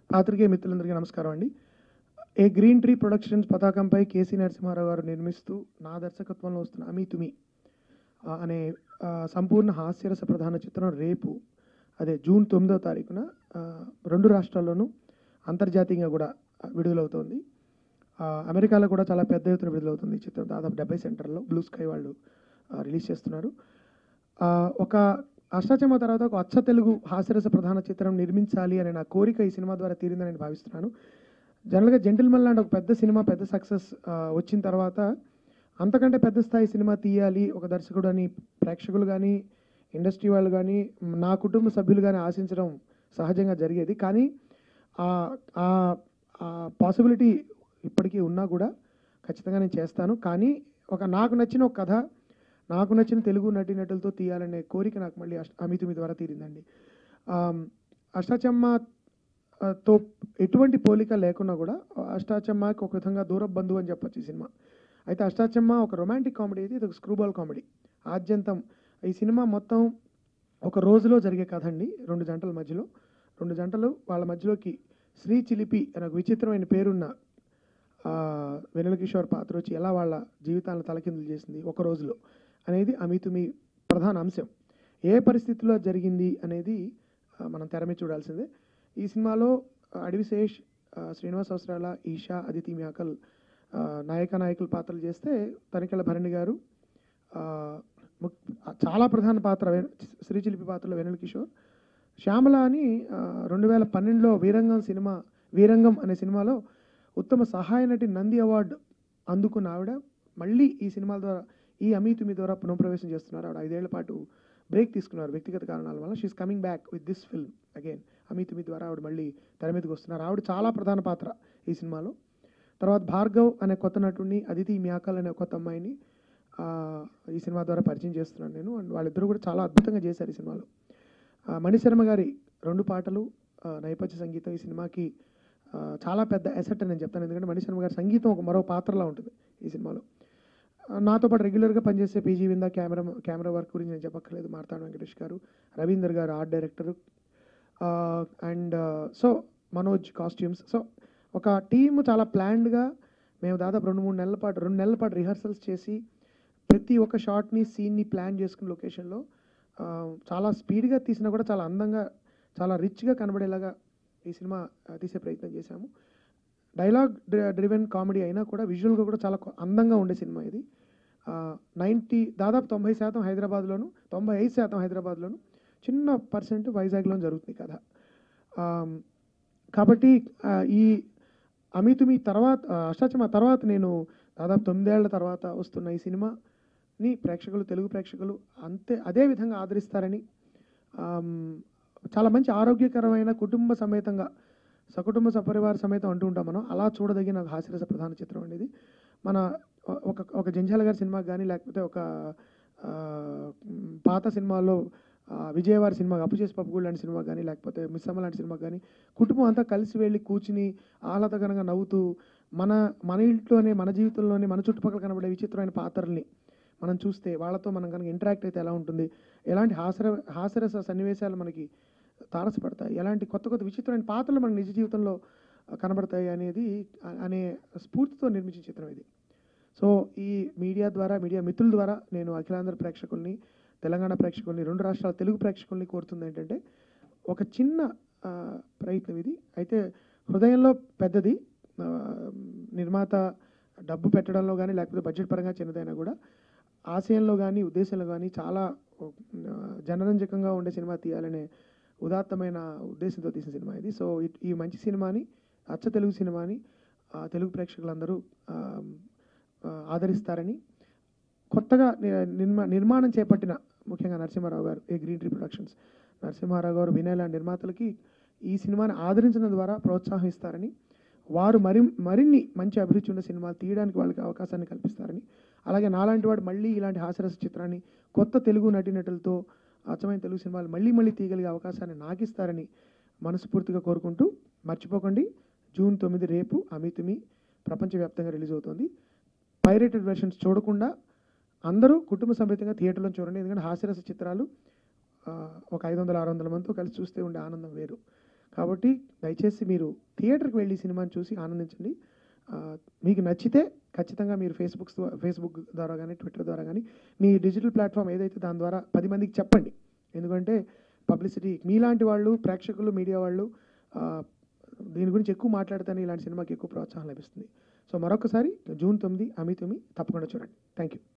పాత్రికేయ మిత్రులందరికీ నమస్కారం అండి ఏ గ్రీన్ ట్రీ ప్రొడక్షన్స్ పతాకంపై కేసీ నరసింహారావు గారు నిర్మిస్తూ నా దర్శకత్వంలో వస్తున్న అమీ తుమి ఆ, అనే ఆ, సంపూర్ణ హాస్యరస ప్రధాన చిత్రం రేపు అదే జూన్ తొమ్మిదో తారీఖున ఆ, రెండు రాష్ట్రాల్లోనూ అంతర్జాతీయంగా కూడా విడుదలవుతోంది ఆ, అమెరికాలో కూడా చాలా పెద్ద ఎత్తున విడుదలవుతుంది ఈ చిత్రం దాదాపు డెబ్బై సెంటర్లో బ్లూ స్కై వాళ్ళు ఆ, రిలీజ్ చేస్తున్నారు ఆ, ఒక అష్టాచమ్మ తర్వాత ఒక అచ్చ తెలుగు హాస్యరస ప్రధాన చిత్రం నిర్మించాలి అనే నా కోరిక ఈ సినిమా ద్వారా తీరిందని నేను భావిస్తున్నాను జనరల్గా జెంటిల్మెన్ లాంటి ఒక పెద్ద సినిమా పెద్ద సక్సెస్ వచ్చిన తర్వాత అంతకంటే పెద్ద స్థాయి సినిమా తీయాలి ఒక దర్శకుడు అని ప్రేక్షకులు కానీ ఇండస్ట్రీ వాళ్ళు కానీ నా కుటుంబ సభ్యులు కానీ ఆశించడం సహజంగా జరిగేది కానీ ఆ పాసిబిలిటీ ఇప్పటికీ ఉన్నా కూడా ఖచ్చితంగా నేను చేస్తాను కానీ ఒక నాకు నచ్చిన ఒక కథ నాకు నచ్చిన తెలుగు నటీనటులతో తీయాలనే కోరిక నాకు మళ్ళీ అష్ట అమితుమి ద్వారా తీరిందండి ఆమ్, అష్టాచమ్మ ఆ, తో ఎటువంటి పోలిక లేకున్నా కూడా అష్టాచమ్మకి ఒక విధంగా దూర బంధువు అని చెప్పొచ్చు ఈ సినిమా అయితే అష్టాచమ్మ ఒక రొమాంటిక్ కామెడీ అయితే ఇది ఒక స్క్రూబాల్ కామెడీ ఆద్యంతం ఈ సినిమా మొత్తం ఒక రోజులో జరిగే కథ అండి రెండు జంటల మధ్యలో రెండు జంటలు వాళ్ళ మధ్యలోకి శ్రీ చిలిపి అనే ఒక విచిత్రమైన పేరున్న ఆ, వెన్నెల కిషోర్ పాత్ర వచ్చి ఎలా వాళ్ళ జీవితాలను తలకిందులు చేసింది ఒక రోజులో అనేది అమితుమి ప్రధాన అంశం ఏ పరిస్థితిలో జరిగింది అనేది ఆ, మనం తెర మీద చూడాల్సిందే ఈ సినిమాలో ఆ, అడవిశేష్ ఆ, శ్రీనివాస్ అవసరాల ఈషా అదితి మ్యాకల్ ఆ, నాయక నాయకుల పాత్రలు చేస్తే తనికెళ్ళ భరణి గారు ఆ, ముక్- చాలా ప్రధాన పాత్ర వె- శ్రీచిలిపి పాత్రలో వెన్నెల కిషోర్ శ్యామల అని రెండు వేల పన్నెండులో వీరంగం సినిమా వీరంగం అనే సినిమాలో ఉత్తమ సహాయ నటి నంది అవార్డు అందుకున్న ఆవిడ మళ్ళీ ఈ సినిమాల ద్వారా ఈ అమీతుమి ద్వారా పునఃప్రవేశం చేస్తున్నారు ఆవిడ ఐదేళ్ల పాటు బ్రేక్ తీసుకున్నారు వ్యక్తిగత కారణాల వల్ల she is coming back with this film again Ami Thumi ద్వారా ఆవిడ మళ్ళీ తెర మీదకి వస్తున్నారు ఆవిడ చాలా ప్రధాన పాత్ర ఈ సినిమాలో తర్వాత భార్గవ్ అనే కొత్త నటుడిని అదితి మ్యాకల్ అనే కొత్త అమ్మాయిని ఆ, ఈ సినిమా ద్వారా పరిచయం చేస్తున్నాను నేను అండ్ వాళ్ళిద్దరూ కూడా చాలా అద్భుతంగా చేశారు ఈ సినిమాలో ఆ, మణిశర్మ గారి రెండు పాటలు ఆ, నేపథ్య సంగీతం ఈ సినిమాకి ఆ, చాలా పెద్ద ఎసెట్ అని నేను చెప్తాను ఎందుకంటే మణిశర్మ గారి సంగీతం ఒక మరో పాత్రలా ఉంటుంది ఈ సినిమాలో ఆ, నాతో పాటు రెగ్యులర్గా పనిచేసే PG Vinda camera camera work గురించి నేను చెప్పక్కర్లేదు మార్తాడు వెంకటేష్ గారు రవీందర్ గారు art director and so Manoj costumes so ఒక టీమ్ చాలా ప్లాన్డ్గా మేము దాదాపు రెండు మూడు నెలల పాటు రెండు నెలల పాటు రిహర్సల్స్ చేసి ప్రతి ఒక్క షాట్ని సీన్ని ప్లాన్ చేసుకున్న లొకేషన్లో చాలా స్పీడ్గా తీసినా కూడా చాలా అందంగా చాలా రిచ్గా కనబడేలాగా ఈ సినిమా ఆ, తీసే ప్రయత్నం చేశాము డైలాగ్ డ్రివెన్ కామెడీ అయినా కూడా విజువల్గా కూడా చాలా కొ- అందంగా ఉండే సినిమా ఇది నైంటీ దాదాపు తొంభై శాతం హైదరాబాద్లోను తొంభై ఐదు శాతం హైదరాబాద్లోను చిన్న పర్సెంట్ వైజాగ్లోను జరుగుతుంది కథ ఆమ్, కాబట్టి ఆ, ఈ అమితుమి తర్వాత ఆ, అష్టాచమ తర్వాత నేను దాదాపు తొమ్మిదేళ్ల తర్వాత వస్తున్న ఈ సినిమాని ప్రేక్షకులు తెలుగు ప్రేక్షకులు అంతే అదే విధంగా ఆదరిస్తారని ఆమ్, చాలా మంచి ఆరోగ్యకరమైన కుటుంబ సమేతంగా సకుటుంబ సపరివార సమేతం అంటూ ఉంటాం మనం అలా చూడదగిన ఒక హాస్యరస ప్రధాన చిత్రం అండి ఇది మన ఒక ఒక జంజాల గారి సినిమాకి కానీ లేకపోతే ఒక ఆ, మ్, పాత సినిమాల్లో ఆ, విజయవారి సినిమా అప్పు చేసి పప్పుగూడు లాంటి సినిమా కానీ లేకపోతే మిస్సమ్మ లాంటి సినిమా కానీ కుటుంబం అంతా కలిసి వెళ్ళి కూర్చుని ఆహ్లాదకరంగా నవ్వుతూ మన మన ఇంట్లోనే మన జీవితంలోనే మన చుట్టుపక్కల కనబడే విచిత్రమైన పాత్రల్ని మనం చూస్తే వాళ్ళతో మనం కనుక ఇంటరాక్ట్ అయితే ఎలా ఉంటుంది ఎలాంటి హాస్య హాస్యరస సన్నివేశాలు మనకి తారసపడతాయి ఎలాంటి కొత్త కొత్త విచిత్రమైన పాత్రలు మన నిజ జీవితంలో ఆ, కనబడతాయి అనేది ఆ, అనే స్ఫూర్తితో నిర్మించిన చిత్రం ఇది సో ఈ మీడియా ద్వారా మీడియా మిత్రుల ద్వారా నేను అఖిలాంధ్ర ప్రేక్షకుల్ని తెలంగాణ ప్రేక్షకుల్ని రెండు రాష్ట్రాల తెలుగు ప్రేక్షకుల్ని కోరుతుంది ఏంటంటే ఒక చిన్న ఆ, ప్రయత్నం ఇది అయితే హృదయంలో పెద్దది ఆ, నిర్మాత డబ్బు పెట్టడంలో కానీ లేకపోతే బడ్జెట్ పరంగా చిన్నదైనా కూడా ఆశయంలో కానీ ఉద్దేశంలో కానీ చాలా ఆ, జనరంజకంగా ఉండే సినిమా తీయాలనే ఉదాత్తమైన ఉద్దేశంతో తీసిన సినిమా ఇది సో ఇట్- ఈ మంచి సినిమాని అచ్చ తెలుగు సినిమాని ఆ, తెలుగు ప్రేక్షకులందరూ ఆ, ఆ, ఆదరిస్తారని కొత్తగా ని- నిర్మా నిర్మాణం చేపట్టిన ముఖ్యంగా నరసింహారావు గారు A green tree productions Narasimha Rao గారు వినయ్ లాంటి నిర్మాతలకి ఈ సినిమాని ఆదరించడం ద్వారా ప్రోత్సాహం ఇస్తారని వారు మరి మరిన్ని మంచి అభిరుచి ఉన్న సినిమాలు తీయడానికి వాళ్ళకి అవకాశాన్ని కల్పిస్తారని అలాగే నాలాంటి వాడు మళ్ళీ ఇలాంటి హాస్యరస చిత్రాన్ని కొత్త తెలుగు నటీనటులతో అచ్చమైన తెలుగు సినిమాలు మళ్ళీ మళ్ళీ తీయగలిగే అవకాశాన్ని నాకిస్తారని మనస్ఫూర్తిగా కోరుకుంటూ మర్చిపోకండి జూన్ తొమ్మిది రేపు అమితుమి ప్రపంచవ్యాప్తంగా రిలీజ్ అవుతుంది పైరేటెడ్ వెర్షన్స్ చూడకుండా అందరూ కుటుంబ సమేతంగా థియేటర్లో చూడండి ఎందుకంటే హాస్యరస చిత్రాలు ఆ, ఒక ఐదు వందల ఆరు వందల మందితో కలిసి చూస్తే ఉండే ఆనందం వేరు కాబట్టి దయచేసి మీరు థియేటర్కి వెళ్ళి ఈ సినిమాని చూసి ఆనందించండి ఆ, మీకు నచ్చితే ఖచ్చితంగా మీరు ఫేస్బుక్ ఫేస్బుక్ ద్వారా కానీ ట్విట్టర్ ద్వారా కానీ మీ డిజిటల్ ప్లాట్ఫామ్ ఏదైతే దాని ద్వారా పది మందికి చెప్పండి ఎందుకంటే పబ్లిసిటీ మీలాంటి వాళ్ళు ప్రేక్షకులు మీడియా వాళ్ళు ఆ, దీని గురించి ఎక్కువ మాట్లాడితేనే ఇలాంటి సినిమాకి ఎక్కువ ప్రోత్సాహం లభిస్తుంది సో మరొకసారి జూన్ తొమ్మిది అమితుమి తప్పకుండా చూడండి థ్యాంక్ యూ